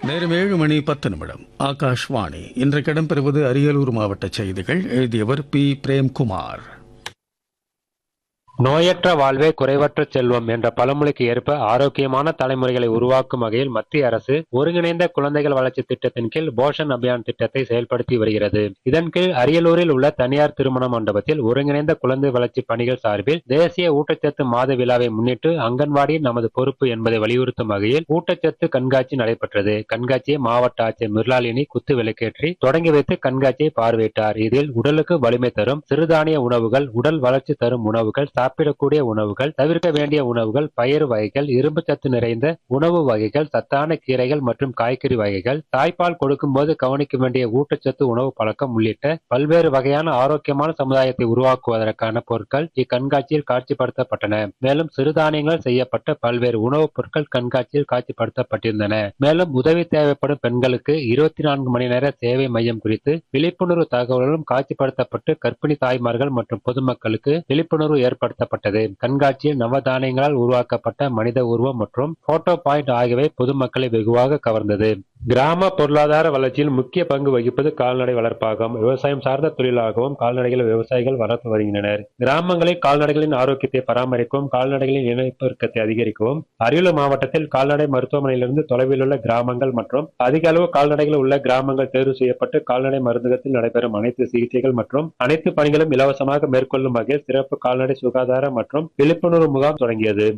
நேரம் ஏழு மணி பத்து நிமிடம் ஆகாஷ்வாணி இன்றைக்கு இடம்பெறுவது அரியலூர் மாவட்ட செய்திகள் எழுதியவர் பி பிரேம்குமார் நோயற்ற வாழ்வே குறைவற்ற செல்வம் என்ற பழமொழிக்கு ஏற்ப ஆரோக்கியமான தலைமுறைகளை உருவாக்கும் வகையில் மத்திய அரசு ஒருங்கிணைந்த குழந்தைகள் வளர்ச்சி திட்டத்தின் கீழ் போஷன் அபியான் திட்டத்தை செயல்படுத்தி வருகிறது இதன் கீழ் அரியலூரில் உள்ள தனியார் திருமண மண்டபத்தில் ஒருங்கிணைந்த குழந்தை வளர்ச்சி பணிகள் சார்பில் தேசிய ஊட்டச்சத்து மாத விழாவை முன்னிட்டு அங்கன்வாடி நமது பொறுப்பு என்பதை வலியுறுத்தும் வகையில் ஊட்டச்சத்து கண்காட்சி நடைபெற்றது கண்காட்சியை மாவட்ட ஆட்சியர் மிர்லாலினி குத்து விளக்கேற்றி தொடங்கி வைத்து கண்காட்சியை பார்வையிட்டார் இதில் உடலுக்கு வலிமை தரும் சிறுதானிய உணவுகள் உடல் வளர்ச்சி தரும் உணவுகள் சாப்பிடக்கூடிய உணவுகள் தவிர்க்க வேண்டிய உணவுகள் பயிர் வகைகள் இரும்பு சத்து நிறைந்த உணவு வகைகள் சத்தான கீரைகள் மற்றும் காய்கறி வகைகள் தாய்ப்பால் கொடுக்கும்போது கவனிக்க வேண்டிய ஊட்டச்சத்து உணவு பழக்கம் உள்ளிட்ட பல்வேறு வகையான ஆரோக்கியமான சமுதாயத்தை உருவாக்குவதற்கான பொருட்கள் இக்கண்காட்சியில் காட்சிப்படுத்தப்பட்டன மேலும் சிறுதானியங்கள் செய்யப்பட்ட பல்வேறு உணவுப் பொருட்கள் கண்காட்சியில் காட்சிப்படுத்தப்பட்டிருந்தன மேலும் உதவி தேவைப்படும் பெண்களுக்கு இருபத்தி நான்கு மணி நேர சேவை மையம் குறித்து விழிப்புணர்வு தகவல்களும் காட்சிப்படுத்தப்பட்டு கர்ப்பிணி தாய்மார்கள் மற்றும் பொதுமக்களுக்கு விழிப்புணர்வு ஏற்படுத்தப்பட்டது கண்காட்சியில் நவதானியங்களால் உருவாக்கப்பட்ட மனித உருவம் மற்றும் போட்டோ பாயிண்ட் ஆகியவை பொதுமக்களை வெகுவாக கவர்ந்தது கிராம பொருளாதார வளர்ச்சியில் முக்கிய பங்கு வகிப்பது கால்நடை வளர்ப்பாகும் விவசாயம் சார்ந்த தொழிலாகவும் கால்நடைகளை விவசாயிகள் வளர்த்து வருகின்றனர் கிராமங்களில் கால்நடைகளின் ஆரோக்கியத்தை பராமரிக்கவும் கால்நடைகளின் இனப்பெருக்கத்தை அதிகரிக்கவும் அரியலூர் மாவட்டத்தில் கால்நடை மருத்துவமனையிலிருந்து தொலைவில் உள்ள கிராமங்கள் மற்றும் அதிக அளவு கால்நடைகள் உள்ள கிராமங்கள் தேர்வு செய்யப்பட்டு கால்நடை மருந்தகத்தில் நடைபெறும் அனைத்து சிகிச்சைகள் மற்றும் அனைத்து பணிகளும் இலவசமாக மேற்கொள்ளும் வகையில் சிறப்பு கால்நடை சுகாதார மற்றும் விழிப்புணர்வு முகாம் தொடங்கியது